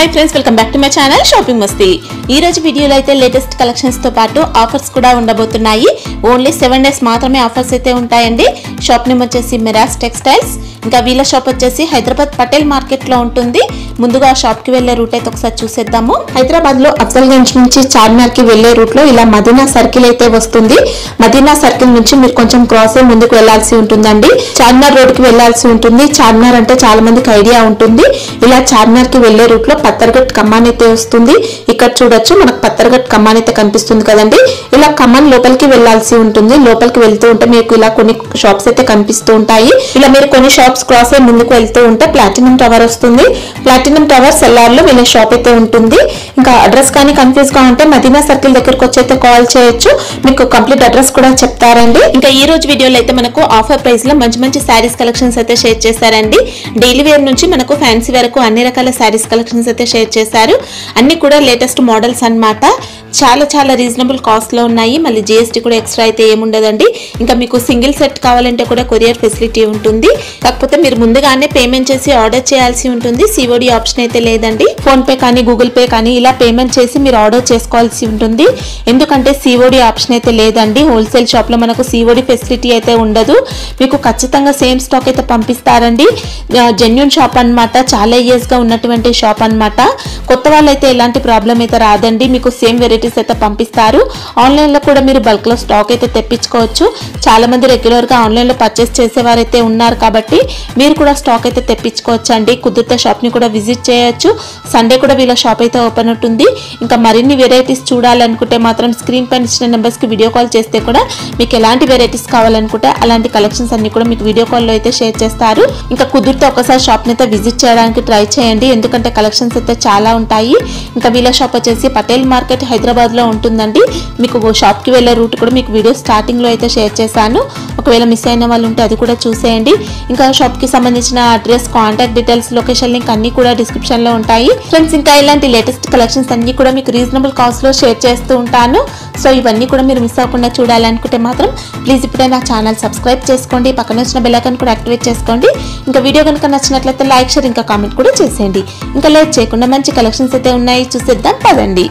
High friends welcome back to my channel shopping Masti ఈ రోజు వీడియోలో అయితే లేటెస్ట్ కలెక్షన్స్ తో పాటు ఆఫర్స్ కూడా ఉండబోతున్నాయి ఓన్లీ సెవెన్ డేస్ మాత్రమే ఆఫర్స్ అయితే ఉంటాయండి షాప్ నేమ్ వచ్చేసి మిరాస్ టెక్స్టైల్స్ ఇంకా వీళ్ళ షాప్ వచ్చేసి హైదరాబాద్ పటేల్ మార్కెట్ లో ఉంటుంది ముందుగా ఆ షాప్ కి వెళ్లే రూట్ అయితే ఒకసారి చూసేద్దాము హైదరాబాద్ లో అఫ్జల్గంజ్ నుంచి చార్మినార్ కి వెళ్లే రూట్ లో ఇలా మదీనా సర్కిల్ అయితే వస్తుంది మదీనా సర్కిల్ నుంచి మీరు కొంచెం క్రాస్ అయి ముందుకు వెళ్లాల్సి ఉంటుందండి చార్మినార్ రోడ్ కి వెళ్లాల్సి ఉంటుంది చార్మినార్ అంటే చాలా మందికి ఐడియా ఉంటుంది ఇలా చార్మినార్ కి వెళ్లే రూట్ లో పత్తర్గట్ కమ్మాన్ అయితే వస్తుంది ఇక్కడ చూడొచ్చు మనకు పత్తర్గట్ కమ్మాన్ అయితే కనిపిస్తుంది కదండి ఇలా కమ్మాన్ లోపలికి వెళ్లాల్సి ఉంటుంది లోపలికి వెళ్తూ ఉంటే మీకు ఇలా కొన్ని షాప్స్ అయితే కనిపిస్తూ ఉంటాయి ఇలా మీరు కొన్ని షాప్స్ క్రాస్ అయి ముందుకు వెళ్తూ ఉంటే ప్లాటినం టవర్ వస్తుంది ప్లాటినం టవర్ సెల్లార్ లో వీళ్ళ షాప్ అయితే ఉంటుంది ఇంకా అడ్రస్ కానీ కన్ఫ్యూజ్ గా ఉంటే మదీనా సర్కిల్ దగ్గరకు వచ్చి అయితే కాల్ చేయొచ్చు మీకు కంప్లీట్ అడ్రస్ కూడా చెప్తారండి ఇంకా ఈ రోజు వీడియోలో అయితే మనకు ఆఫర్ ప్రైస్ లో మంచి మంచి శారీస్ కలెక్షన్స్ అయితే షేర్ చేశారండి డైలీ వేర్ నుంచి మనకు ఫ్యాన్సీ వరకు అన్ని రకాల శారీస్ కలెక్షన్స్ అయితే షేర్ చేశారు అన్ని కూడా లేటెస్ట్ మోడల్స్ అన్నమాట చాలా చాలా రీజనబుల్ కాస్ట్ లో ఉన్నాయి మళ్ళీ జిఎస్టీ కూడా ఎక్స్ట్రా అయితే ఏముండదండి ఇంకా మీకు సింగిల్ సెట్ కావాలంటే కూడా కొరియర్ ఫెసిలిటీ ఉంటుంది కాకపోతే మీరు ముందుగానే పేమెంట్ చేసి ఆర్డర్ చేయాల్సి ఉంటుంది సిఓడి ఆప్షన్ అయితే లేదండి ఫోన్ పే కానీ గూగుల్ పే కానీ ఇలా పేమెంట్ చేసి మీరు ఆర్డర్ చేసుకోవాల్సి ఉంటుంది ఎందుకంటే సిఓడి ఆప్షన్ అయితే లేదండి హోల్సేల్ షాప్ లో మనకు సిఓడి ఫెసిలిటీ అయితే ఉండదు మీకు ఖచ్చితంగా సేమ్ స్టాక్ అయితే పంపిస్తారండి జెన్యున్ షాప్ అన్నమాట చాలా ఇయర్స్ గా ఉన్నటువంటి షాప్ అన్నమాట కొత్త వాళ్ళైతే ఎలాంటి ప్రాబ్లం అయితే రాదండి మీకు సేమ్ వెరైటీస్ అయితే పంపిస్తారు ఆన్లైన్ లో కూడా మీరు బల్క్ లో స్టాక్ అయితే తెప్పించుకోవచ్చు చాలా మంది రెగ్యులర్ గా ఆన్లైన్ లో పర్చేస్ చేసేవారైతే ఉన్నారు కాబట్టి మీరు కూడా స్టాక్ అయితే తెప్పించుకోవచ్చు అండి కుదిరితే షాప్ ని కూడా విజిట్ చేయొచ్చు సండే కూడా వీళ్ళ షాప్ అయితే ఓపెన్ ఉంటుంది ఇంకా మరిన్ని వెరైటీస్ చూడాలనుకుంటే మాత్రం స్క్రీన్ పైన ఇచ్చిన నెంబర్స్ కి వీడియో కాల్ చేస్తే కూడా మీకు ఎలాంటి వెరైటీస్ కావాలనుకుంటే అలాంటి కలెక్షన్స్ అన్ని కూడా మీకు వీడియో కాల్ లో అయితే షేర్ చేస్తారు ఇంకా కుదిరితే ఒకసారి షాప్ ని అయితే విజిట్ చేయడానికి ట్రై చేయండి ఎందుకంటే కలెక్షన్స్ అయితే చాలా ఉంటాయి ఇంకా వీళ్ళ షాప్ వచ్చేసి పటేల్ మార్కెట్ హైదరాబాద్ లో ఉంటుందండి మీకు షాప్ కి వెళ్ళే రూట్ కూడా మీకు వీడియో స్టార్టింగ్ లో అయితే షేర్ చేశాను ఒకవేళ మిస్ అయిన వాళ్ళు ఉంటే అది కూడా చూసేయండి ఇంకా షాప్ కి సంబంధించిన address contact details location link అన్ని కూడా డిస్క్రిప్షన్ లో ఉంటాయి ఫ్రెండ్స్ ఇంకా ఇలాంటి లేటెస్ట్ కలెక్షన్స్ అన్ని కూడా మీకు రీజనబుల్ కాస్ట్ లో షేర్ చేస్తూ ఉంటాను సో ఇవన్నీ కూడా మీరు మిస్ అవ్వకుండా చూడాలనుకుంటే మాత్రం ప్లీజ్ ఇప్పుడే నా ఛానల్ సబ్స్క్రైబ్ చేసుకోండి పక్కన వచ్చిన బెల్ ఐకాన్ కూడా యాక్టివేట్ చేసుకోండి ఇంకా వీడియో కనుక నచ్చినట్లయితే లైక్ షేర్ ఇంకా కామెంట్ కూడా చేసేయండి ఇంకా లేట్ చేయకుండా మంచి కలెక్షన్స్ అయితే ఉన్నాయి చూసేద్దాం పదండి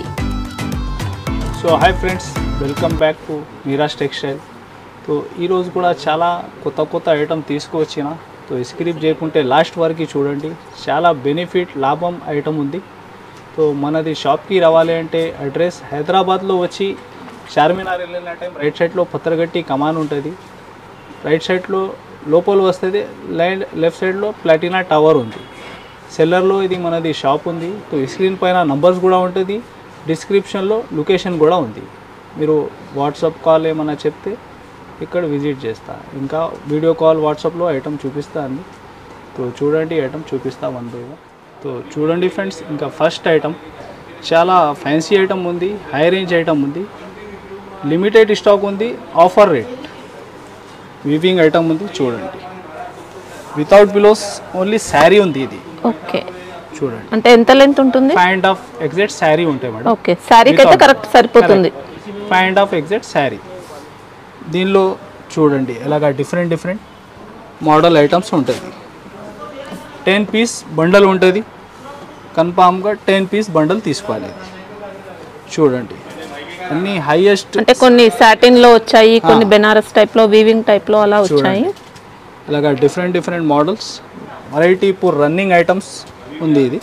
so hi friends welcome back to Meraj textile so ఈరోజు కూడా చాలా కొత్త కొత్త ఐటమ్ తీసుకువచ్చిన సో స్క్రిప్ చేయకుంటే లాస్ట్ వరకు చూడండి చాలా బెనిఫిట్ లాభం ఐటమ్ ఉంది సో మనది షాప్కి రావాలి అంటే అడ్రస్ హైదరాబాద్లో వచ్చి చార్మినార్ వెళ్ళిన టైం రైట్ సైడ్లో పత్రగట్టి కమాన్ ఉంటుంది రైట్ సైడ్లో లోపల వస్తుంది లైన్ లెఫ్ట్ సైడ్లో ప్లాటినా టవర్ ఉంది సెల్లర్లో ఇది మనది షాప్ ఉంది సో స్క్రీన్ పైన నంబర్స్ కూడా ఉంటుంది డిస్క్రిప్షన్లో లొకేషన్ కూడా ఉంది మీరు వాట్సాప్ కాల్ ఏమన్నా చెప్తే ఇక్కడ విజిట్ చేస్తా ఇంకా వీడియో కాల్ వాట్సాప్లో ఐటమ్ చూపిస్తా అండి సో చూడండి ఐటమ్ చూపిస్తా వన్ బై వన్ సో చూడండి ఫ్రెండ్స్ ఇంకా ఫస్ట్ ఐటమ్ చాలా ఫ్యాన్సీ ఐటమ్ ఉంది హై రేంజ్ ఐటమ్ ఉంది లిమిటెడ్ స్టాక్ ఉంది ఆఫర్ రేట్ వివింగ్ ఐటమ్ ఉంది చూడండి వితౌట్ బిలోస్ ఓన్లీ శారీ ఉంది ఇది ఓకే చూడండి అంటే ఎంత లెంత్ ఉంటుంది five and half exact sari ఉంటాయి మేడం ఓకే శారీకి అయితే కరెక్ట్ సరిపోతుంది five and half exact sari దీనిలో చూడండి ఇలాగా డిఫరెంట్ డిఫరెంట్ మోడల్ ఐటమ్స్ ఉంటుంది టెన్ పీస్ బండల్ ఉంటుంది కన్ఫామ్గా టెన్ పీస్ బండల్ తీసుకోవాలి ఇది. చూడండి అన్ని హైయెస్ట్ అంటే కొన్ని సాటిన్ లో వచ్చాయి కొన్ని బెనారస్ టైప్ లో వీవింగ్ టైప్ లో అలా వచ్చాయి చూడండి ఇలాగా డిఫరెంట్ డిఫరెంట్ మోడల్స్ వెరైటీ ఇప్పుడు రన్నింగ్ ఐటమ్స్ ఉంది ఇది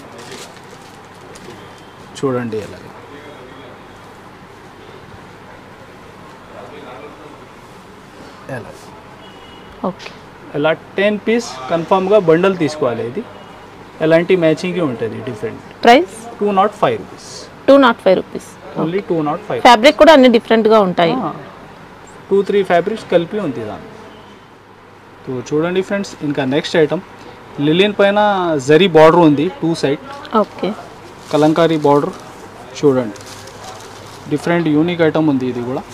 చూడండి ఇలాగ ఎలా ఓకే ఇలా టెన్ పీస్ కన్ఫామ్గా బండల్ తీసుకోవాలి ఇది ఎలాంటి మ్యాచింగ్ ఉంటుంది different price two nought five rupees two nought five rupees only two nought five fabric కూడా అన్ని డిఫరెంట్ గా ఉంటాయి టూ త్రీ ఫ్యాబ్రిక్స్ కలిపి ఉంది దాని సో చూడండి ఫ్రెండ్స్ ఇంకా నెక్స్ట్ ఐటమ్ లిలియన్ పైన జరీ బార్డర్ ఉంది two side okay Kalamkari border చూడండి డిఫరెంట్ యూనిక్ ఐటమ్ ఉంది ఇది కూడా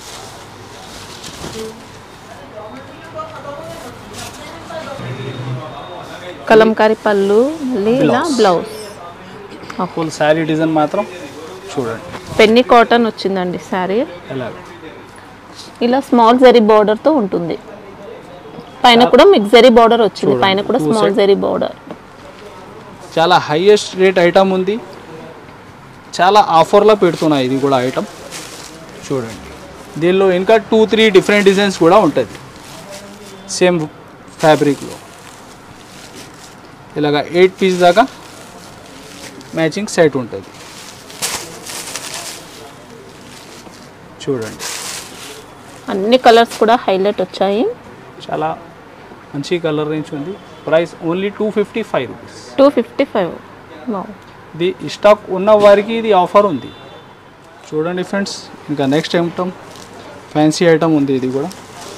కలంకారీ పళ్ళు మళ్ళీ ఇలా Blouse. Blouse full sari design మాత్రం చూడండి పెన్ని కాటన్ వచ్చిందండి శారీ ఎలాగ ఇలా స్మాల్ జరీ border తో ఉంటుంది పైన కూడా మీకు జరీ బార్డర్ వచ్చింది చూడండి, పైన కూడా two small side. Zari border చాలా హైయెస్ట్ రేట్ ఐటమ్ ఉంది చాలా ఆఫర్లో పెడుతున్నాయి ఇది కూడా ఐటమ్ చూడండి దీనిలో ఇంకా టూ త్రీ డిఫరెంట్ డిజైన్స్ కూడా ఉంటుంది సేమ్ ఫ్యాబ్రిక్లో ఇలాగ ఎయిట్ పీస్ దాకా మ్యాచింగ్ సెట్ ఉంటుంది చూడండి అన్ని కలర్స్ కూడా హైలైట్ వచ్చాయి చాలా మంచి కలర్ రేంజ్ ఉంది price only two fifty five rupees two fifty five ఇది స్టాక్ ఉన్న వారికి ఇది ఆఫర్ ఉంది చూడండి ఫ్రెండ్స్ ఇంకా నెక్స్ట్ ఐటమ్ ఫ్యాన్సీ ఐటమ్ ఉంది ఇది కూడా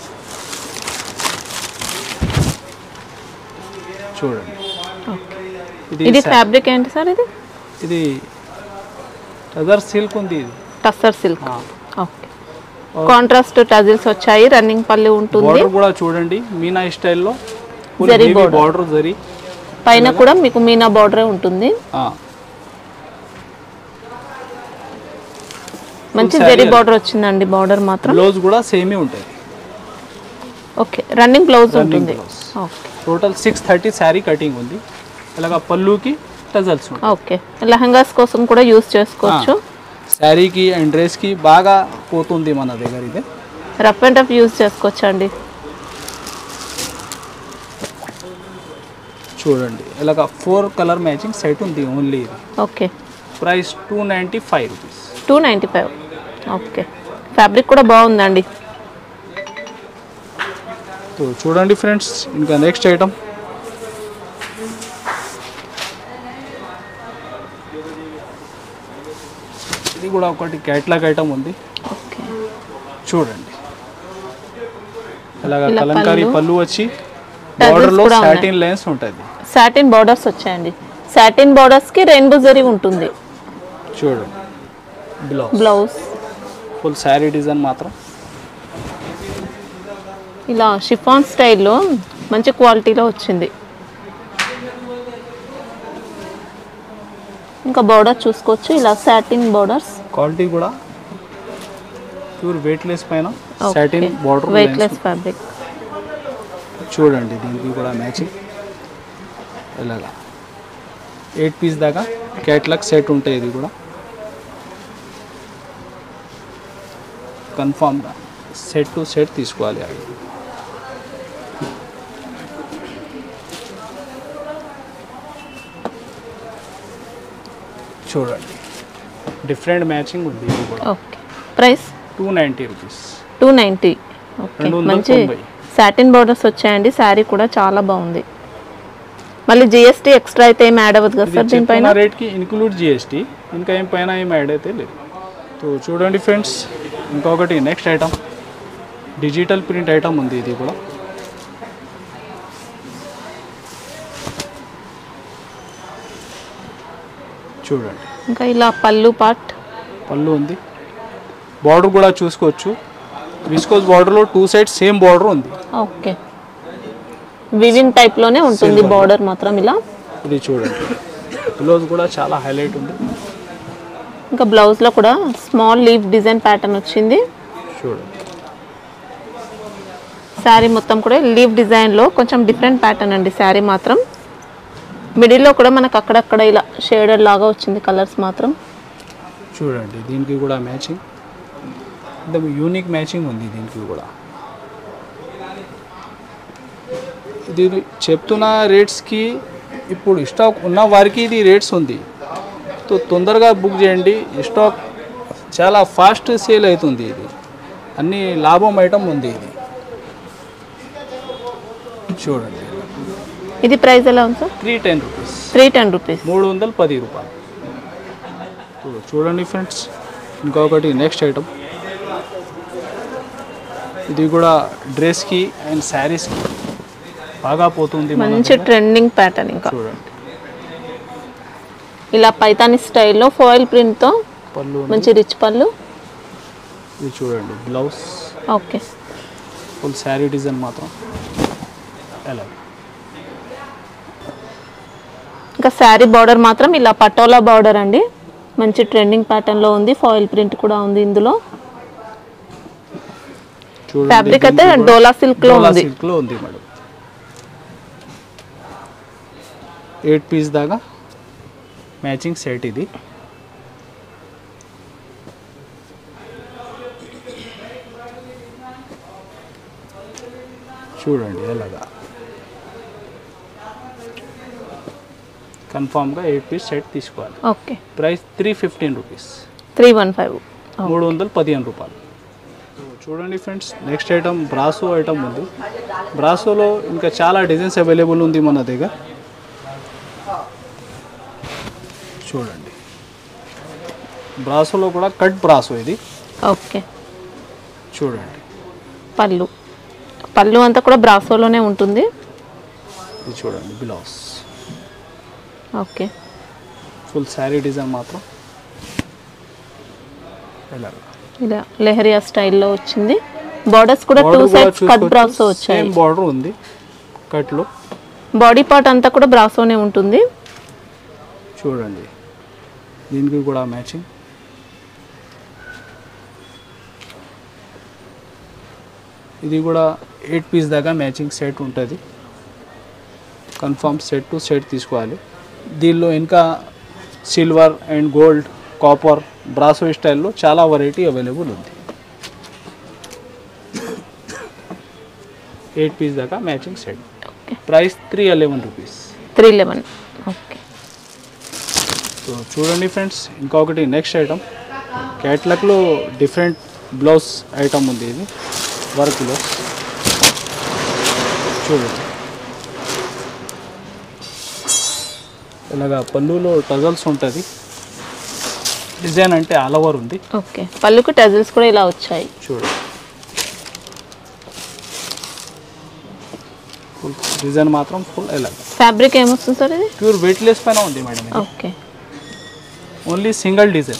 చూడండి ఇది ఇది ఫ్యాబ్రిక్ ఏంటి సార్ ఇది ఇది టజర్ సిల్క్ ఉంది ఇది tussar silk okay contrast tassels వచ్చాయి రన్నింగ్ పల్లి ఉంటుంది బార్డర్ కూడా చూడండి మీనా స్టైల్లో జరీ border. బార్డర్ జరీ పైన కూడా మీకు మీనా బార్డరే ఉంటుంది ఆ, మంచి saree జరీ అది. బార్డర్ వచ్చిందండి బార్డర్ మాత్రం బ్లౌజ్ కూడా సేమే ఉంటుంది ఓకే రన్నింగ్ బ్లౌజ్ Running ఉంటుంది blouse. Okay total six thirty sari cutting ఉంది ఇలాగ పళ్ళుకి టజల్స్ ఉంటాయి ఓకే లెహంగాస్ కోసం కూడా యూస్ చేసుకోవచ్చు శారీకి అండ్ డ్రెస్కి బాగా పోతుంది మన దగ్గర ఇది రఫ్ అండ్ టఫ్ యూస్ చేసుకోవచ్చు అండి చూడండి ఇలాగ ఫోర్ కలర్ మ్యాచింగ్ సెట్ ఉంది ఓన్లీ ఇది okay price two ninety five rupees two ninety five okay fabric కూడా బాగుందండి సో చూడండి ఫ్రెండ్స్ ఇంకా నెక్స్ట్ ఐటమ్ ఇది కూడా ఒకటి క్యాట్లాగ్ ఐటమ్ ఉంది ఓకే చూడండి ఇలాగ ఇలా కలంకారీ పళ్ళు. పళ్ళు వచ్చి Tassels బార్డర్లో కూడా ఉన్నాయి. సాటిన్ లైన్స్ ఉంటుంది సాటిన్ బార్డర్స్ వచ్చాయండి సాటిన్ బార్డర్స్కి రెయిన్బో జరీ ఉంటుంది చూడండి blouse blouse full sari design మాత్రం ఇలా షిఫాన్ స్టైల్లో మంచి క్వాలిటీలో వచ్చింది ఇంకా బార్డర్ చూసుకోవచ్చు ఇలా సాటిన్ బార్డర్స్ క్వాలిటీ కూడా ప్యూర్ వెయిట్లెస్ పైన సాటిన్ బార్డర్ వెయిట్లెస్ ఫ్యాబ్రిక్ చూడండి దీనికి కూడా మ్యాచింగ్ ఇలాగా ఎయిట్ పీస్ దాకా క్యాట్లాగ్ సెట్ ఉంటాయి ఇది కూడా కన్ఫామ్గా సెట్ టు సెట్ తీసుకోవాలి అవి చూడండి డిఫరెంట్ మ్యాచింగ్ ఉంది ఇది కూడా okay price two ninety rupees two ninety okay రెండు వందల మంచి తొంభై. సాటిన్ బార్డర్స్ వచ్చాయండి శారీ కూడా చాలా బాగుంది మళ్ళీ జిఎస్టీ ఎక్స్ట్రా అయితే ఏం యాడ్ అవ్వదు కదా సార్ దీనిపైన చెప్తున్న రేట్కి ఇన్క్లూడ్ జిఎస్టీ ఇంకా ఏం పైన ఏం యాడ్ అయితే లేదు సో చూడండి ఫ్రెండ్స్ ఇంకొకటి next item digital print item ఉంది ఇది కూడా చూడండి ఇంకా ఇలా పళ్ళు పార్ట్ పళ్ళు ఉంది బార్డర్ కూడా చూసుకోవచ్చు విస్కోస్ బార్డర్లో టూ సైడ్ సేమ్ బార్డర్ ఉంది ఓకే వివిన్ టైప్లోనే ఉంటుంది Silver. బార్డర్ మాత్రం ఇలా ఇది చూడండి బ్లౌజ్ కూడా చాలా హైలైట్ ఉంది ఇంకా బ్లౌజ్లో కూడా స్మాల్ లీవ్ డిజైన్ ప్యాటర్న్ వచ్చింది చూడండి శారీ మొత్తం కూడా లీవ్ డిజైన్లో కొంచెం డిఫరెంట్ ప్యాటర్న్ అండి శారీ మాత్రం మిడిల్లో కూడా మనకు అక్కడక్కడ ఇలా షేడెడ్ లాగా వచ్చింది కలర్స్ మాత్రం చూడండి దీనికి కూడా మ్యాచింగ్ एकदम యూనిక్ మ్యాచింగ్ ఉంది దీనికి కూడా ఇది చెప్తున్న రేట్స్కి ఇప్పుడు స్టాక్ ఉన్న వారికి ఇది రేట్స్ ఉంది సో తొందరగా బుక్ చేయండి స్టాక్ చాలా ఫాస్ట్ సేల్ అవుతుంది ఇది అన్ని లాభం ఐటమ్ ఉంది ఇది చూడండి ఇది ప్రైస్ ఎలా ఉంది sir three ten rupees three ten rupees మూడు వందల పది రూపాయలు చూ- చూడండి ఫ్రెండ్స్ ఇంకొకటి నెక్స్ట్ ఐటమ్ ఇది కూడా డ్రెస్కి అండ్ శారీస్కి బాగా పోతుంది మన మంచి దగ్గర. ట్రెండింగ్ ప్యాటర్న్ ఇంకా చూడండి ఇలా పైతాని స్టైల్లో ఫాయిల్ ప్రింట్తో పళ్ళు ఉంది. మంచి రిచ్ పళ్ళు ఇది చూడండి blouse okay full sari design మాత్రం ఎలా ఇంకా శారీ బార్డర్ మాత్రం ఇలా పటోలా బార్డర్ అండి మంచి ట్రెండింగ్ ప్యాటర్న్లో ఉంది ఫాయిల్ ప్రింట్ కూడా ఉంది ఇందులో చూడండి ఫ్యాబ్రిక్ అయితే దీనికి కూడా డోలా సిల్క్లో డోలా ఉంది సిల్క్లో ఉంది మేడం ఎయిట్ పీస్ దాకా మ్యాచింగ్ సెట్ ఇది చూడండి ఎలాగా కన్ఫామ్గా ఎయిట్ పీస్ సెట్ తీసుకోవాలి okay price three fifteen rupees three one five మూడు వందల పదిహేను రూపాయలు చూడండి friends next item brasso item ఉంది బ్రాసోలో ఇంకా చాలా డిజైన్స్ అవైలబుల్ ఉంది మన దగ్గర చూడండి బ్రాసోలో కూడా కట్ బ్రాసో ఇది ఓకే చూడండి పళ్ళు పళ్ళు అంతా కూడా బ్రాసోలోనే ఉంటుంది ఇది చూడండి blouse okay full sari design మాత్రం ఎలా ఇలా లెహరియా స్టైల్లో వచ్చింది బార్డర్స్ కూడా టూ సైడ్స్ కట్ బ్రాసో వచ్చాయి సేమ్ బార్డర్ ఉంది కట్లో బాడీ పార్ట్ అంతా కూడా బ్రాసోనే ఉంటుంది చూడండి దీనికి కూడా మ్యాచింగ్ ఇది కూడా ఎయిట్ పీస్ దాకా మ్యాచింగ్ సెట్ ఉంటుంది కన్ఫర్మ్ సెట్ టు సెట్ తీసుకోవాలి దీనిలో ఇంకా silver and gold copper brasso స్టైల్లో చాలా వెరైటీ అవైలబుల్ ఉంది ఎయిట్ పీస్ దాకా matching set okay price three eleven rupees three eleven okay so చూడండి ఫ్రెండ్స్ ఇంకొకటి నెక్స్ట్ ఐటమ్ క్యాట్లాక్లో డిఫరెంట్ బ్లౌజ్ ఐటమ్ ఉంది ఇది వర్క్ బ్లౌజ్ చూడండి ఇలాగా పళ్ళులో టజల్స్ ఉంటుంది డిజైన్ అంటే ఆల్ ఓవర్ ఉంది ఓకే పళ్ళుకు టజిల్స్ కూడా ఇలా వచ్చాయి చూడండి ఫుల్ డిజైన్ మాత్రం ఫుల్ ఇలాగ ఫ్యాబ్రిక్ ఏమొస్తుంది సార్ ఇది ప్యూర్ వెయిట్లెస్ పైన ఉంది మేడం ఇది ఓకే ఓన్లీ సింగిల్ డిజైన్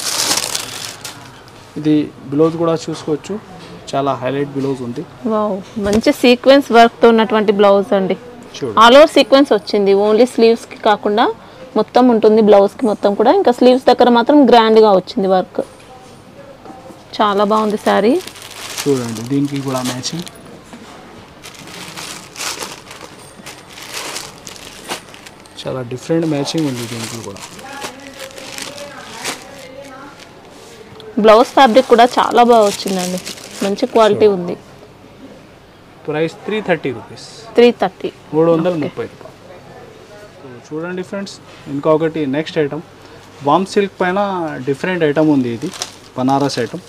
ఇది బ్లౌజ్ కూడా చూసుకోవచ్చు చాలా హైలైట్ బ్లౌజ్ ఉంది వావ్ మంచి సీక్వెన్స్ వర్క్తో ఉన్నటువంటి బ్లౌజ్ అండి చూడు ఆల్ ఓవర్ సీక్వెన్స్ వచ్చింది ఓన్లీ స్లీవ్స్కి కాకుండా మొత్తం ఉంటుంది బ్లౌజ్కి మొత్తం కూడా ఇంకా స్లీవ్స్ దగ్గర మాత్రం గ్రాండ్గా వచ్చింది వర్క్ చాలా బాగుంది శారీ చూడండి దీనికి కూడా మ్యాచింగ్ చాలా డిఫరెంట్ మ్యాచింగ్ ఉంది దీనికి కూడా బ్లౌజ్ ఫ్యాబ్రిక్ కూడా చాలా బాగా వచ్చిందండి మంచి క్వాలిటీ ఉంది price three thirty rupees three thirty మూడు వందల ముప్పై రూపాయలు సో చూడండి ఫ్రెండ్స్ ఇంకొకటి నెక్స్ట్ ఐటమ్ వామ్ సిల్క్ పైన డిఫరెంట్ ఐటమ్ ఉంది ఇది బనారస్ ఐటమ్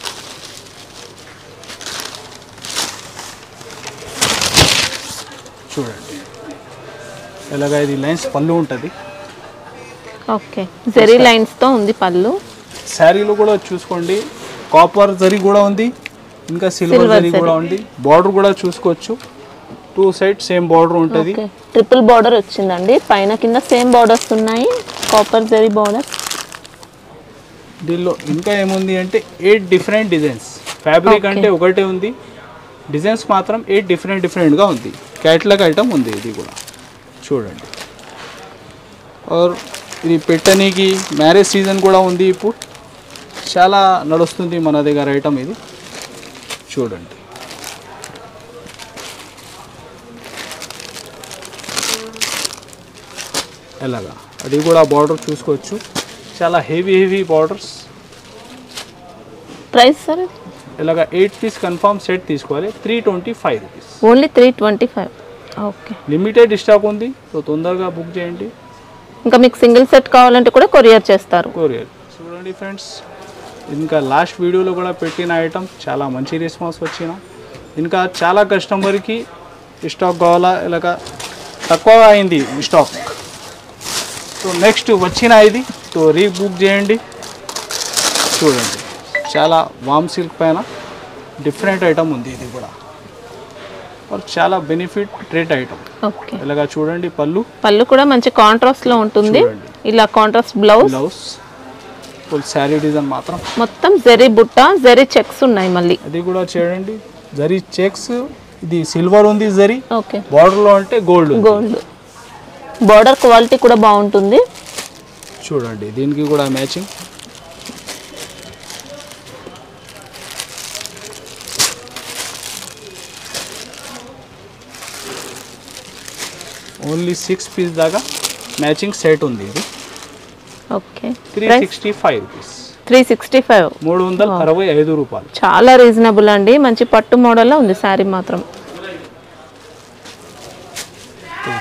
చూడండి ఇలాగా ఇది లైన్స్ పళ్ళు ఉంటుంది ఓకే జెరీ లైన్స్తో ఉంది పళ్ళు శారీలో కూడా చూసుకోండి కాపర్ జరీ కూడా ఉంది ఇంకా సిల్వర్ Silver జరీ కూడా ఉంది బార్డర్ కూడా చూసుకోవచ్చు టూ సైడ్ సేమ్ బార్డర్ ఉంటుంది ఓకే ట్రిపుల్ బార్డర్ వచ్చిందండి పైన కింద సేమ్ బార్డర్స్ ఉన్నాయి కాపర్ జెరీ బార్డర్ దీనిలో ఇంకా ఏముంది అంటే eight different designs fabric Okay. అంటే ఒకటే ఉంది డిజైన్స్ మాత్రం ఎయిట్ డిఫరెంట్ డిఫరెంట్గా ఉంది క్యాట్లాగ్ ఐటమ్ ఉంది ఇది కూడా చూడండి ఆర్ ఇది పెట్టనీకి మ్యారేజ్ సీజన్ కూడా ఉంది ఇప్పుడు చాలా నడుస్తుంది మన దగ్గర ఐటమ్ ఇది చూడండి ఎలాగా అది కూడా బార్డర్ చూసుకోవచ్చు చాలా heavy heavy borders price sir ఇది ఇలాగ ఎయిట్ పీస్ కన్ఫర్మ్ సెట్ తీసుకోవాలి three twenty five rupees only three twenty five okay limited stock ఉంది సో తొందరగా బుక్ చేయండి ఇంకా మీకు సింగిల్ సెట్ కావాలంటే కూడా కొరియర్ చేస్తారు కొరియర్ చూడండి ఫ్రెండ్స్ ఇంకా లాస్ట్ వీడియోలో కూడా పెట్టిన ఐటమ్ చాలా మంచి రెస్పాన్స్ వచ్చిన ఇంకా చాలా కస్టమర్కి స్టాక్ కావాలా ఇలాగ తక్కువ అయింది స్టాక్ సో నెక్స్ట్ వచ్చిన ఇది సో రీబుక్ చేయండి చూడండి చాలా వామ్ సిల్క్ పైన డిఫరెంట్ ఐటమ్ ఉంది ఇది కూడా और చాలా బెనిఫిట్ రేట్ ఐటమ్ ఓకే ఇలాగా చూడండి పళ్ళు పళ్ళు కూడా మంచి కాంట్రాస్ట్ లో ఉంటుంది చూడండి. ఇలా contrast blouse blouse full sari design మాత్రం మొత్తం జెరీ బుట్ట జెరీ చెక్స్ ఉన్నాయి మళ్ళీ అది కూడా చూడండి జరీ చెక్స్ ఇది సిల్వర్ ఉంది జరీ ఓకే బార్డర్లో అంటే గోల్డ్ గోల్డ్ బార్డర్ క్వాలిటీ కూడా బాగుంటుంది చూడండి దీనికి కూడా మ్యాచింగ్ ఓన్లీ సిక్స్ పీస్ దాకా మ్యాచింగ్ సెట్ ఉంది ఇది okay three sixty five rupees three sixty five మూడు వందల అరవై ఐదు రూపాయలు చాలా రీజనబుల్ అండి మంచి పట్టు మోడల్లో ఉంది శారీ మాత్రం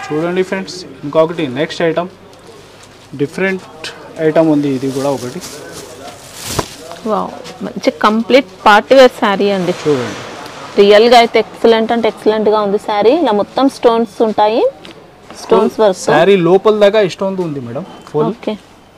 చూడండి ఫ్రెండ్స్ ఇంకొకటి నెక్స్ట్ ఐటమ్ డిఫరెంట్ ఐటమ్ ఉంది ఇది కూడా ఒకటి వావ్ మంచి కంప్లీట్ పార్టీ వేర్ శారీ అండి చూడండి రియల్గా అయితే ఎక్సలెంట్ అంటే ఎక్సలెంట్గా ఉంది శారీ ఇలా మొత్తం స్టోన్స్ ఉంటాయి స్టోన్స్ వర్క్ శారీ లోపల దాకా ఇష్టం ఉంది మేడం ఫుల్ ఓకే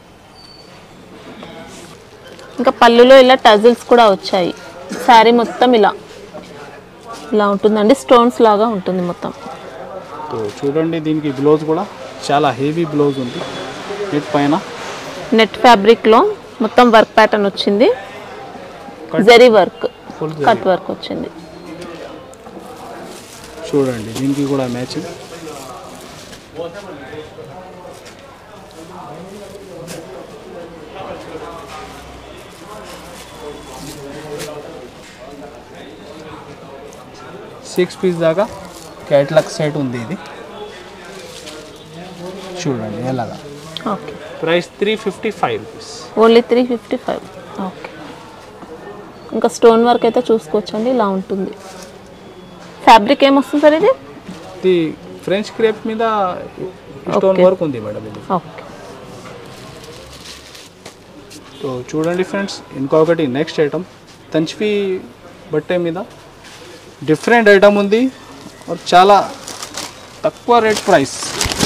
ఇంకా పళ్ళులో ఇలా టజిల్స్ కూడా వచ్చాయి శారీ మొత్తం ఇలా ఇలా ఉంటుందండి స్టోన్స్ లాగా ఉంటుంది మొత్తం సో చూడండి దీనికి బ్లౌజ్ కూడా చాలా హెవీ బ్లౌజ్ ఉంది నెట్ పైన నెట్ ఫ్యాబ్రిక్లో మొత్తం వర్క్ ప్యాటర్న్ వచ్చింది Cut. Zari work full cut work వచ్చింది చూడండి దీనికి కూడా మ్యాచింగ్ సిక్స్ పీస్ దాకా క్యాట్లాగ్ సెట్ ఉంది ఇది చూడండి ఎలాగా okay price three fifty five rupees only three fifty five okay ఇంకా స్టోన్ వర్క్ అయితే చూసుకోవచ్చండి ఇలా ఉంటుంది ఫ్యాబ్రిక్ ఏమొస్తుంది సార్ ఇది ఇది ఫ్రెంచ్ క్రేప్ మీద స్టోన్ Okay. వర్క్ ఉంది మేడం ఇది ఓకే సో చూడండి ఫ్రెండ్స్ ఇంకొకటి నెక్స్ట్ ఐటమ్ తంచిపి బట్టే మీద డిఫరెంట్ ఐటమ్ ఉంది और చాలా తక్కువ రేట్ ప్రైస్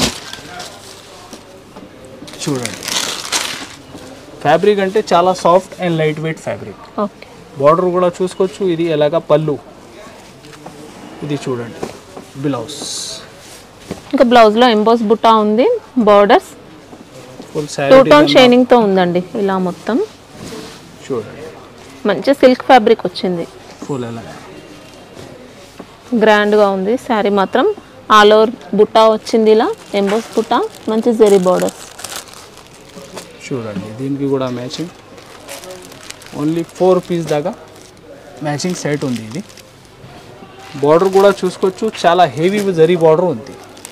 చూడండి ఫ్యాబ్రిక్ అంటే చాలా soft and light weight fabric okay border కూడా చూసుకోవచ్చు ఇది ఎలాగా పళ్ళు ఇది చూడండి బ్లౌజ్ ఇంకా బ్లౌజ్లో ఎంబోస్ బుట్టా ఉంది borders full two sari tone షైనింగ్తో ఉందండి ఇలా మొత్తం చూడండి మంచి సిల్క్ ఫ్యాబ్రిక్ వచ్చింది ఫుల్ ఎలాగా గ్రాండ్గా ఉంది శారీ మాత్రం ఆల్ ఓవర్ బుట్టా వచ్చింది ఇలా ఎంబోస్ బుట్టా మంచి జెరీ బార్డర్స్ చూడండి దీనికి కూడా మ్యాచింగ్ ఓన్లీ ఫోర్ పీస్ దాకా మ్యాచింగ్ సెట్ ఉంది ఇది బార్డర్ కూడా చూసుకోవచ్చు చాలా హెవీ జరీ బార్డర్ ఉంది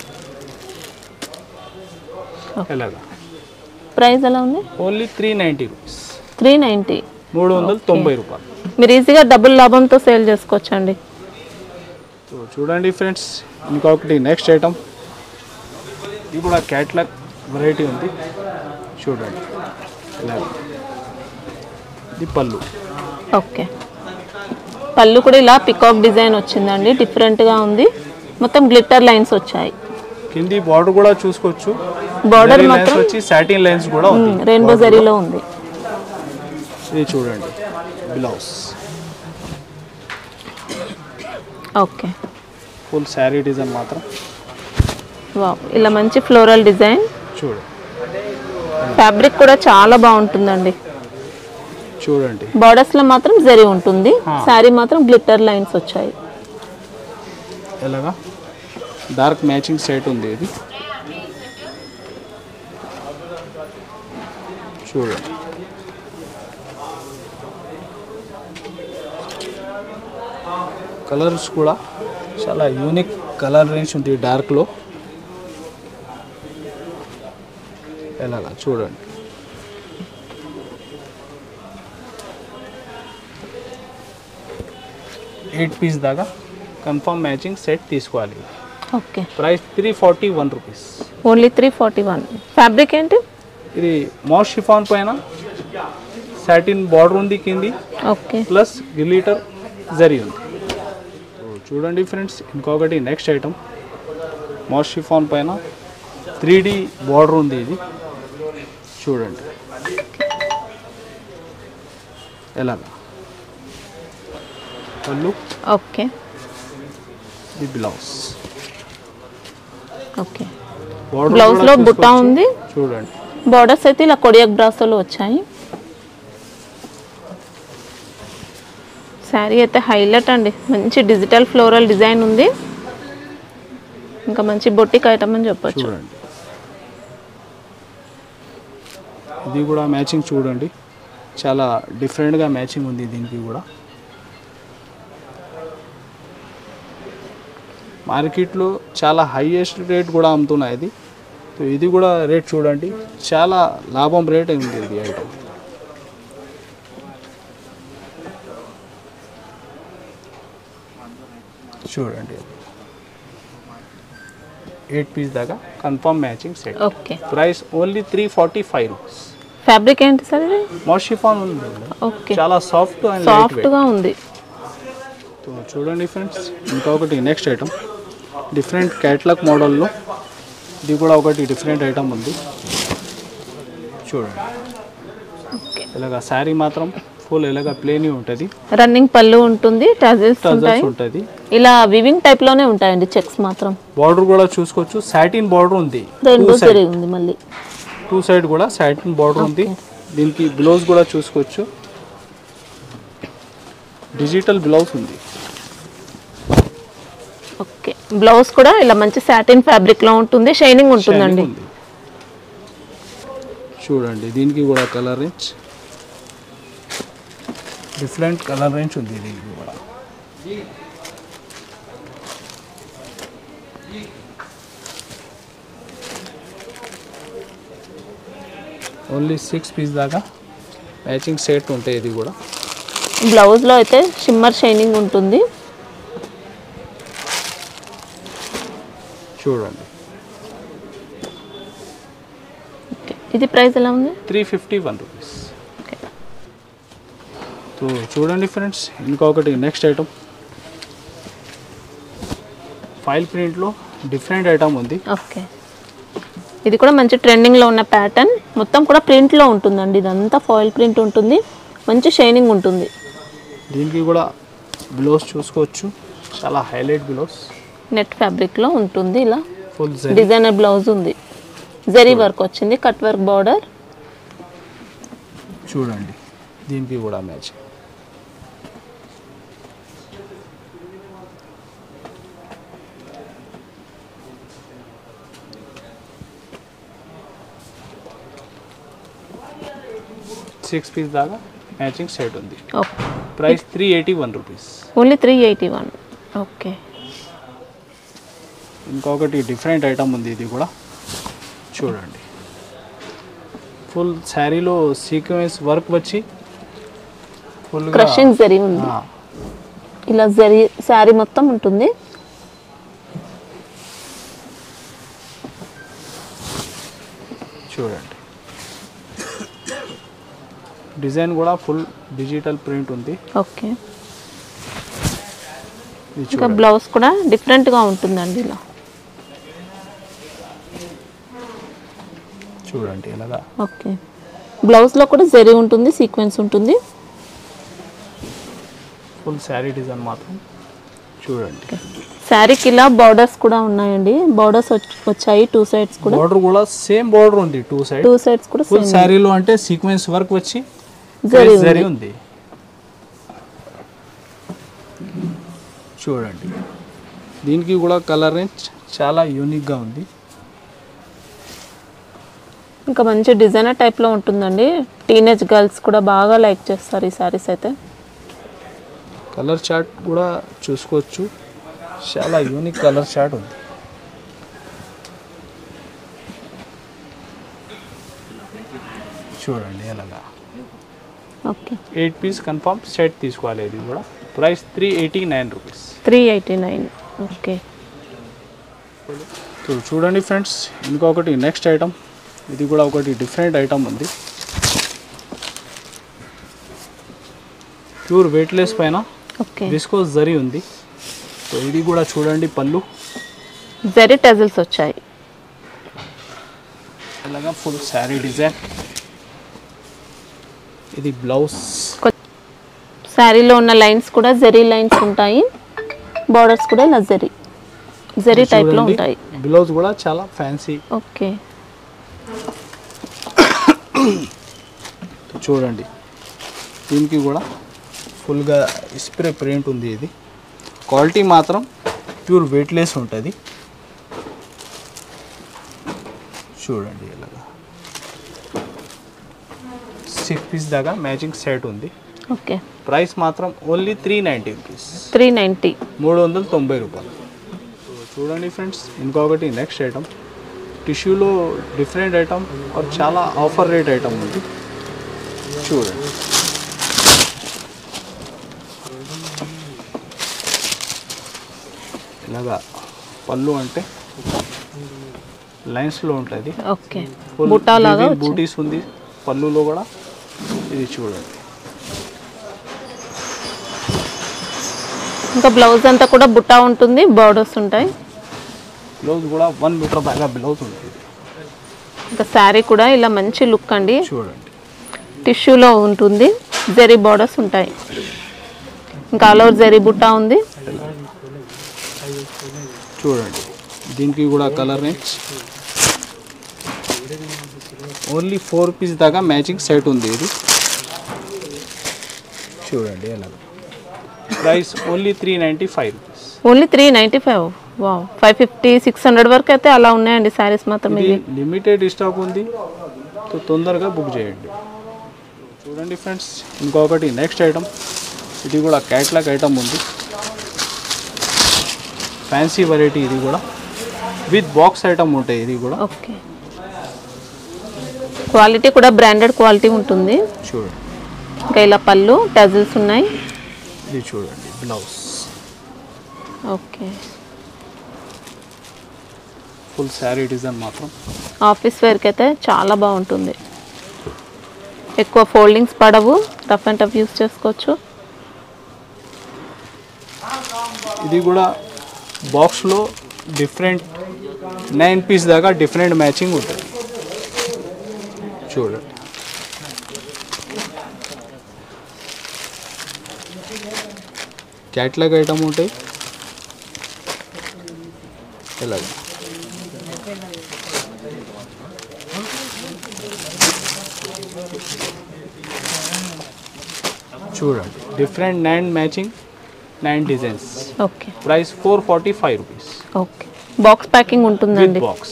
ఎలాగా ప్రైస్ ఎలా ఉంది only three ninety rupees three ninety మూడు వందల తొంభై రూపాయలు మీరు ఈజీగా డబుల్ లాభంతో సేల్ చేసుకోవచ్చండి సో చూడండి ఫ్రెండ్స్ ఇంకొకటి నెక్స్ట్ ఐటమ్ ఇది కూడా క్యాట్లాగ్ వెరైటీ ఉంది చూడండి ఇలా ఇది పళ్ళు ఓకే పళ్ళు కూడా ఇలా పికాక్ డిజైన్ వచ్చిందండి డిఫరెంట్గా ఉంది మొత్తం గ్లిట్టర్ లైన్స్ వచ్చాయి కింది బార్డర్ కూడా చూసుకోవచ్చు బార్డర్ లైన్స్ మాత్రం వచ్చి సాటిన్ లైన్స్ కూడా ఉంది రెయిన్బో జరీలో ఉంది ఇది చూడండి blouse okay full sari design మాత్రం వావ్ ఇలా మంచి ఫ్లోరల్ డిజైన్ చూడండి ఫ్యాబ్రిక్ కూడా చాలా బాగుంటుందండి చూడండి బార్డర్స్ లో మాత్రం జరీ ఉంటుంది ఆ. శారీ మాత్రం గ్లిట్టర్ లైన్స్ వచ్చాయి ఎలాగా డార్క్ మ్యాచింగ్ సెట్ ఉంది ఇది చూడండి కలర్స్ కూడా చాలా యూనిక్ కలర్ రేంజ్ ఉంది డార్క్లో ఎలాగా చూడండి ఎయిట్ పీస్ దాకా కన్ఫర్మ్ మ్యాచింగ్ సెట్ తీసుకోవాలి okay price three forty one rupees only three forty one fabric ఏంటి ఇది మాస్ షిఫాన్ పైన సాటిన్ బార్డర్ ఉంది కింది ఓకే ప్లస్ గ్లిటర్ జరీ ఉంది సో చూడండి ఫ్రెండ్స్ ఇంకొకటి నెక్స్ట్ ఐటమ్ మాస్ షిఫాన్ పైన త్రీ డి బార్డర్ ఉంది ఇది చూడండి ఎలాగా పళ్ళు ఓకే ఇది బ్లౌజ్ ఓకే బార్డర్ బ్లౌజ్ లో బుట్ట ఉంది చూడండి బార్డర్స్ అయితే ఇలా కొడియాక్ బ్రాసోలో వచ్చాయి శారీ అయితే హైలైట్ అండి మంచి డిజిటల్ ఫ్లోరల్ డిజైన్ ఉంది ఇంకా మంచి బొట్టిక్ ఐటమ్ అని చెప్పొచ్చు చూడండి ఇది కూడా మ్యాచింగ్ చూడండి చాలా డిఫరెంట్గా మ్యాచింగ్ ఉంది దీనికి కూడా మార్కెట్లో చాలా హైయెస్ట్ రేట్ కూడా అమ్ముతున్నాయి ఇది సో ఇది కూడా రేట్ చూడండి చాలా లాభం రేట్ ఉంది ఇది ఐటమ్ చూడండి ఎయిట్ పీస్ దాకా confirm matching set okay price only three forty five rupees fabric ఏంటి సార్ ఇది మోషిఫాన్ ఉంది ఓకే చాలా సాఫ్ట్ అండ్ లైట్ వెయిట్ సాఫ్ట్గా ఉంది సో చూడండి ఫ్రెండ్స్ ఇంకొకటి నెక్స్ట్ ఐటమ్ డిఫరెంట్ క్యాట్లాగ్ మోడల్లో ఇది కూడా ఒకటి డిఫరెంట్ ఐటమ్ ఉంది చూడండి ఓకే ఇలాగ శారీ మాత్రం ఫుల్ ఇలాగ ప్లేన్ ఉంటుంది రన్నింగ్ పళ్ళు ఉంటుంది టజల్స్ ఉంటాయి టజల్స్ ఉంటుంది ఇలా వివింగ్ టైప్ లోనే ఉంటాయండి చెక్స్ మాత్రం బార్డర్ కూడా చూసుకోవచ్చు సాటిన్ బార్డర్ ఉంది రెండు సరి ఉంది మళ్ళీ టూ సైడ్ కూడా సాటిన్ బార్డర్ ఉంది దీనికి బ్లౌజ్ కూడా చూసుకోవచ్చు డిజిటల్ బ్లౌజ్ ఉంది ఓకే బ్లౌజ్ కూడా ఇలా మంచి సాటిన్ ఫ్యాబ్రిక్ లో ఉంటుంది షైనింగ్ ఉంటుందండి Shining ఉంది. చూడండి దీనికి కూడా colour range different colour range ఉంది దీనికి కూడా ఓన్లీ సిక్స్ పీస్ దాకా మ్యాచింగ్ సెట్ ఉంటాయి ఇది కూడా బ్లౌజ్ లో అయితే షిమ్మర్ షైనింగ్ ఉంటుంది చూడండి ఓకే. ఇది ప్రైస్ ఎలా ఉంది three fifty one rupees okay. So చూడండి ఫ్రెండ్స్ ఇంకొకటి నెక్స్ట్ ఐటమ్ ఫైల్ ప్రింట్లో డిఫరెంట్ ఐటమ్ ఉంది ఓకే ఇది కూడా మంచి ట్రెండింగ్ లో ఉన్న ప్యాటర్న్ మొత్తం కూడా ప్రింట్ లో ఉంటుందండి ఇదంతా ఫాయిల్ ప్రింట్ ఉంటుంది మంచి షైనింగ్ ఉంటుంది దీనికి కూడా బ్లౌజ్ చూసుకోవచ్చు చాలా హైలైట్ బ్లౌజ్ నెట్ ఫ్యాబ్రిక్ లో ఉంటుంది ఇలా ఫుల్ జరీ డిజైనర్ బ్లౌజ్ ఉంది జరీ వర్క్ వచ్చింది కట్ వర్క్ బార్డర్ చూడండి దీనికి కూడా మ్యాచ్ సిక్స్ పీస్ దాకా మ్యాచింగ్ సెట్ ఉంది okay price three eighty one rupees only three eighty one okay ఇంకొకటి డిఫరెంట్ ఐటమ్ ఉంది ఇది కూడా చూడండి ఫుల్ శారీలో సీక్వెన్స్ వర్క్ వచ్చి ఫుల్ క్రషింగ్ జరీ ఉంది ఇలా జరీ శారీ మొత్తం ఉంటుంది చూడండి డిజైన్ కూడా ఫుల్ డిజిటల్ ప్రింట్ ఉంది ఓకే ఇది ఇంకా చూడండి బ్లౌజ్ కూడా డిఫరెంట్గా ఉంటుందండి ఇలా చూడండి ఇలాగా ఓకే బ్లౌజ్లో కూడా జరీ ఉంటుంది సీక్వెన్స్ ఉంటుంది ఫుల్ శారీ డిజైన్ మాత్రం చూడండి శారీకి ఇలా బార్డర్స్ కూడా ఉన్నాయండి బార్డర్స్ వచ్చాయి టూ సైడ్స్ కూడా బార్డర్ కూడా సేమ్ బార్డర్ ఉంది టూ సైడ్ టూ సైడ్స్ కూడా ఫుల్ సేమ్ శారీలో అంటే సీక్వెన్స్ వర్క్ వచ్చి జరీ జరీ ఉంది ఉంది చూడండి దీనికి కూడా కలర్ రేంజ్ చాలా యూనిక్గా ఉంది ఇంకా మంచి డిజైనర్ టైప్లో ఉంటుందండి టీనేజ్ గర్ల్స్ కూడా బాగా లైక్ చేస్తారు ఈ శారీస్ అయితే కలర్ చార్ట్ కూడా చూసుకోవచ్చు చాలా యూనిక్ కలర్ చార్ట్ ఉంది చూడండి ఎలాగా okay eight piece confirm set తీసుకోవాలి ఇది కూడా price three eighty nine rupees three eighty nine okay so చూడండి ఫ్రెండ్స్ ఇంకొకటి నెక్స్ట్ ఐటమ్ ఇది కూడా ఒకటి డిఫరెంట్ ఐటమ్ ఉంది ప్యూర్ వెయిట్లెస్ పైన ఓకే విస్కోస్ జరీ ఉంది సో ఇది కూడా చూడండి పళ్ళు జరీ టెజల్స్ వచ్చాయి ఇలాగా ఫుల్ శారీ డిజైన్ ఇది బ్లౌజ్ శారీలో ఉన్న లైన్స్ కూడా జరీ లైన్స్ ఉంటాయి బార్డర్స్ కూడా ఇలా జరీ జరీ టైప్లో ఉంటాయి బ్లౌజ్ కూడా చాలా ఫ్యాన్సీ ఓకే చూడండి దీనికి కూడా ఫుల్గా స్ప్రే ప్రింట్ ఉంది ఇది క్వాలిటీ మాత్రం ప్యూర్ వెయిట్లెస్ ఉంటుంది చూడండి ఇలాగా సిక్స్ పీస్ దాకా మ్యాచింగ్ సెట్ ఉంది ఓకే ప్రైస్ మాత్రం only three ninety rupees three ninety మూడు వందల తొంభై రూపాయలు సో చూడండి ఫ్రెండ్స్ ఇంకొకటి నెక్స్ట్ ఐటమ్ టిష్యూలో డిఫరెంట్ ఐటమ్ और చాలా ఆఫర్ రేట్ ఐటమ్ ఉంది చూడండి ఇలాగా పళ్ళు అంటే లైన్స్లో ఉంటుంది ఓకే బుట్టా లాగా వచ్చింది. బూటీస్ ఉంది పళ్ళులో కూడా ఇది చూడండి ఇంకా బ్లౌజ్ అంతా కూడా బుట్టా ఉంటుంది బోర్డర్స్ ఉంటాయి బ్లౌజ్ కూడా వన్ మీటర్ దాకా బ్లౌజ్ ఉంటుంది ఇంకా శారీ కూడా ఇలా మంచి లుక్ అండి చూడండి టిష్యూలో ఉంటుంది జరీ బోర్డర్స్ ఉంటాయి ఇంకా ఆల్ ఓవర్ జరీ బుట్టా ఉంది చూడండి దీనికి కూడా colour range only four piece దాకా మ్యాచింగ్ సెట్ ఉంది ఇది చూడండి ఎలా price only three ninety five rupees only three ninety five వా ఫైవ్ ఫిఫ్టీ సిక్స్ హండ్రెడ్ వరకు అయితే అలా ఉన్నాయండి శారీస్ మాత్రం ఇది ఇవి లిమిటెడ్ స్టాక్ ఉంది సో తొందరగా బుక్ చేయండి చూడండి ఫ్రెండ్స్ ఇంకొకటి నెక్స్ట్ ఐటమ్ ఇది కూడా క్యాట్లాగ్ ఐటమ్ ఉంది ఫ్యాన్సీ వెరైటీ ఇది కూడా విత్ బాక్స్ ఐటమ్ ఉంటాయి ఇది కూడా ఓకే క్వాలిటీ కూడా బ్రాండెడ్ క్వాలిటీ ఉంటుంది చూడండి ఇంకా ఇలా పళ్ళు టజిల్స్ ఉన్నాయి ఇది చూడండి blouse okay full sari design మాత్రం ఆఫీస్ వేర్కి అయితే చాలా బాగుంటుంది ఎక్కువ ఫోల్డింగ్స్ పడవు రఫ్ అండ్ టఫ్ యూస్ చేసుకోవచ్చు ఇది కూడా బాక్స్లో డిఫరెంట్ నైన్ పీస్ దాకా డిఫరెంట్ మ్యాచింగ్ ఉంటుంది చూడండి క్యాట్లాగ్ ఐటమ్ ఉంటాయి ఇలాగ చూడండి different nine matching nine designs okay price four forty five rupees okay box packing with ఉంటుందండి బాక్స్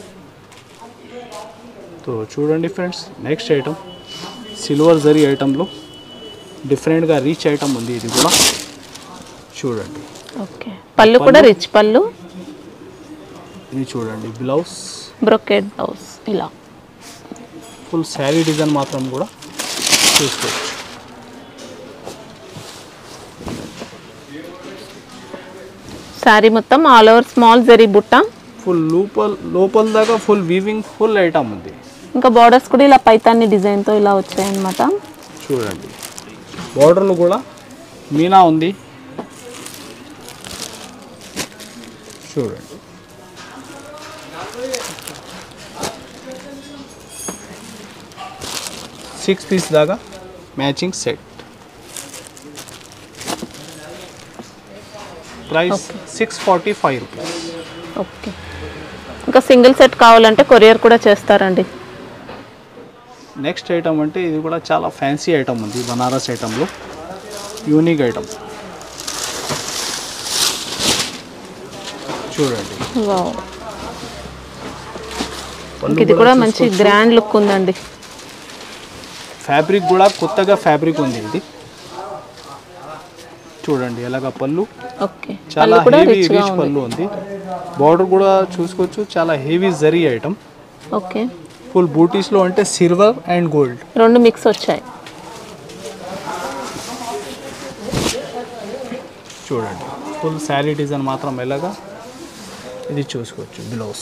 సో చూడండి friends next item silver zari ఐటంలో డిఫరెంట్గా రీచ్ ఐటమ్ ఉంది ఇది కూడా చూడండి ఓకే పళ్ళు కూడా రిచ్ పళ్ళు ఇది చూడండి బ్లౌజ్ బ్రొకెట్ బ్లౌజ్ ఇలా ఫుల్ శారీ డిజైన్ మాత్రం కూడా చూసుకోవచ్చు శారీ మొత్తం ఆల్ ఓవర్ స్మాల్ జరీ బుట్ట ఫుల్ లోపల లోపల దాకా ఫుల్ వీవింగ్ ఫుల్ ఐటమ్ ఉంది ఇంకా బార్డర్స్ కూడా ఇలా పైతాన్ని డిజైన్తో ఇలా వచ్చాయన్నమాట చూడండి బార్డర్లు కూడా మీనా ఉంది చూడండి సిక్స్ పీస్ దాకా matching set price six forty five rupees okay ఇంకా సింగిల్ సెట్ కావాలంటే కొరియర్ కూడా చేస్తారండి నెక్స్ట్ ఐటమ్ అంటే ఇది కూడా చాలా ఫ్యాన్సీ ఐటమ్ ఉంది బనారస్ ఐటంలో యూనిక్ ఐటమ్ చూడండి వావ్ పళ్ళు ఇది కూడా మంచి గ్రాండ్ లుక్ ఉందండి ఫ్యాబ్రిక్ కూడా కొత్తగా ఫ్యాబ్రిక్ ఉంది ఇది చూడండి ఎలాగ పళ్ళు ఓకే చాలా పళ్ళు కూడా హెవీ రిచ్గా రిచ్ ఉంది పళ్ళు ఉంది బార్డర్ కూడా చూసుకోవచ్చు చాలా heavy zari item okay full బూటీస్లో అంటే సిల్వర్ అండ్ గోల్డ్ రెండు మిక్స్ వచ్చాయి చూడండి ఫుల్ శారీ డిజైన్ మాత్రం ఎలాగా ఇది చూసుకోవచ్చు బ్లౌజ్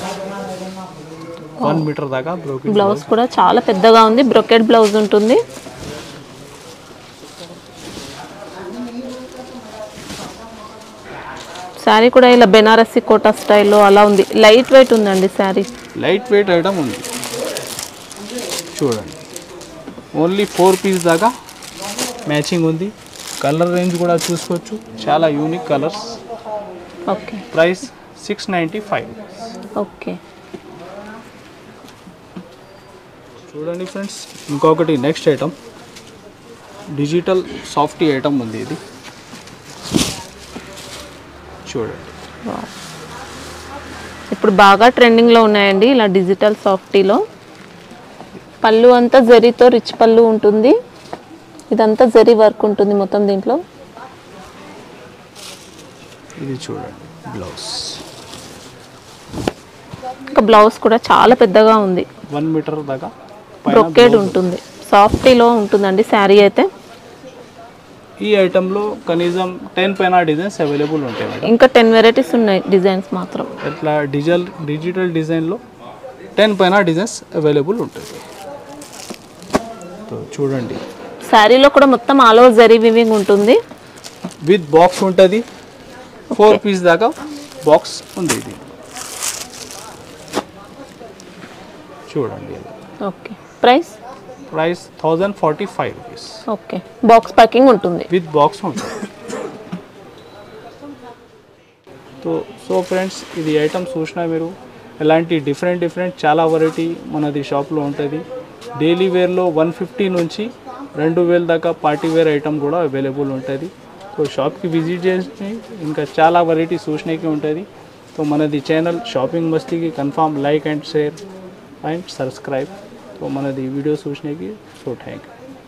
వన్ మీటర్ దాకా బ్రోకెట్ బ్లౌజ్ కూడా చాలా పెద్దగా ఉంది బ్రొకెట్ బ్లౌజ్ ఉంటుంది శారీ కూడా ఇలా బెనారసి కోటా స్టైల్లో అలా ఉంది లైట్ వెయిట్ ఉందండి శారీ లైట్ వెయిట్ ఐటమ్ ఉంది చూడండి ఓన్లీ ఫోర్ పీస్ దాకా మ్యాచింగ్ ఉంది కలర్ రేంజ్ కూడా చూసుకోవచ్చు చాలా unique colours okay price six ninety five okay చూడండి ఫ్రెండ్స్ ఇంకొకటి next item digital softy item ఉంది ఇది చూడండి వావ్. ఇప్పుడు బాగా ట్రెండింగ్లో ఉన్నాయండి ఇలా డిజిటల్ సాఫ్టీలో పళ్ళు అంతా జరీతో రిచ్ పళ్ళు ఉంటుంది ఇదంతా జరీ వర్క్ ఉంటుంది మొత్తం దీంట్లో ఇది చూడండి బ్లౌజ్ ఇంకా బ్లౌజ్ కూడా చాలా పెద్దగా ఉంది వన్ మీటర్ దాకా పైన బ్రొకేడ్ blouse. ఉంటుంది సాఫ్టీలో ఉంటుందండి శారీ అయితే ఈ ఐటెంలో కనీసం టెన్ పైన డిజైన్స్ అవైలబుల్ ఉంటాయి మేడం ఇంకా టెన్ వెరైటీస్ ఉన్నాయి డిజైన్స్ మాత్రం ఇట్లా డిజిటల్ డిజిటల్ డిజైన్లో టెన్ పైన డిజైన్స్ అవైలబుల్ ఉంటుంది సో చూడండి శారీలో కూడా మొత్తం ఆల్ ఓవర్ జరీ వివింగ్ ఉంటుంది విత్ బాక్స్ ఉంటుంది ఫోర్ పీస్ దాకా బాక్స్ ఉంది ఇది చూడండి okay price price thousand forty five rupees okay box packing ఉంటుంది విత్ బాక్స్ ఉంటుంది సో సో ఫ్రెండ్స్ ఇది ఐటమ్ చూసినా మీరు ఎలాంటి డిఫరెంట్ డిఫరెంట్ చాలా వెరైటీ మనది షాప్లో ఉంటుంది డైలీ వేర్లో వన్ ఫిఫ్టీ నుంచి రెండు వేల దాకా పార్టీ వేర్ ఐటమ్ కూడా అవైలబుల్ ఉంటుంది సో షాప్కి విజిట్ చేసి ఇంకా చాలా వెరైటీ చూసినాకి ఉంటుంది సో మనది ఛానల్ షాపింగ్ మస్తీకి confirm like and share and subscribe so మనది వీడియో చూసినాకి సో థ్యాంక్ యూ